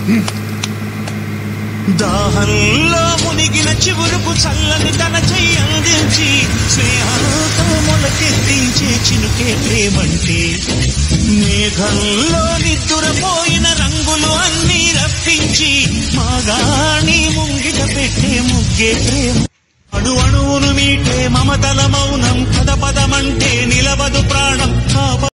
దాహంలో మునిగిన చివురుకు చల్లని తన చెయ్యి అందించి స్నేహంతో మొలకెత్తించే చినుకే ప్రేమంటే మేఘంలో నిద్దురపోయిన రంగులు అన్నీ రప్పించి మాగాణి ముంగిట పెట్టే ముగ్గే ప్రేమ అణు అణువును మీటే మమతల మౌనం పద పదమంటే నిలవదు ప్రాణం ఆ